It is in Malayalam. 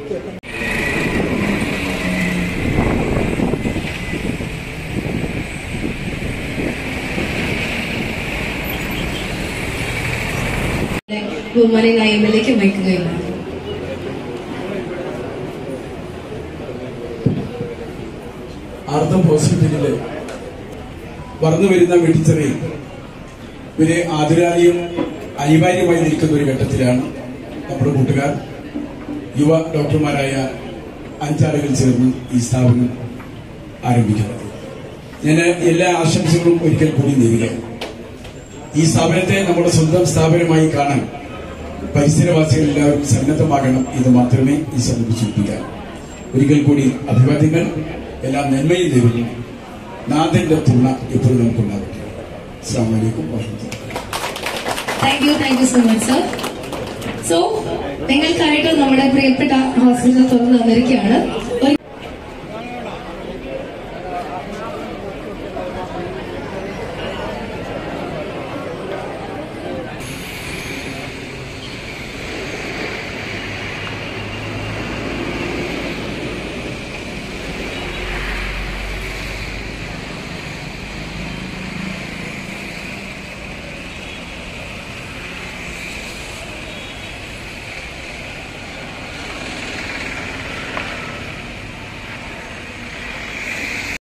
ബഹുമാനായ എം എൽ എക്ക് വയ്ക്കുകയാണ് ആർദ്രം ഹോസ്പിറ്റലില് വളർന്നു വരുന്ന മെഡിച്ചറിൽ ഇവരെ ആതുരാലയം അനിവാര്യമായി നിൽക്കുന്ന ഒരു ഘട്ടത്തിലാണ് നമ്മുടെ കൂട്ടുകാർ യുവ ഡോക്ടർമാരായ അഞ്ചാളുകൾ ചേർന്ന് ഈ സ്ഥാപനം ആരംഭിക്കുന്നത് ഞാൻ എല്ലാ ആശംസകളും ഒരിക്കൽ കൂടി നേരുകയാണ് ഈ സ്ഥാപനത്തെ നമ്മുടെ സ്വന്തം സ്ഥാപനമായി കാണാൻ പരിസരവാസികൾ എല്ലാവരും സന്നദ്ധമാകണം ഇത് മാത്രമേ ഈ സന്ദർഭം സൂചിപ്പിക്കാൻ ഒരിക്കൽ കൂടി അഭിവാദ്യങ്ങൾ എല്ലാ നന്മയും നേരുന്നു നാഥന്റെ തുണ എപ്പോഴും നമുക്കുണ്ടാവട്ടെ അസ്സാം വലൈക്കും വാഹമത്തുള്ള thank you thank you so much sir so നിങ്ങൾക്കായിട്ട് നമ്മുടെ പ്രിയപ്പെട്ട ഹോസ്പിറ്റൽ തുറന്നു തന്നിരിക്കുകയാണ്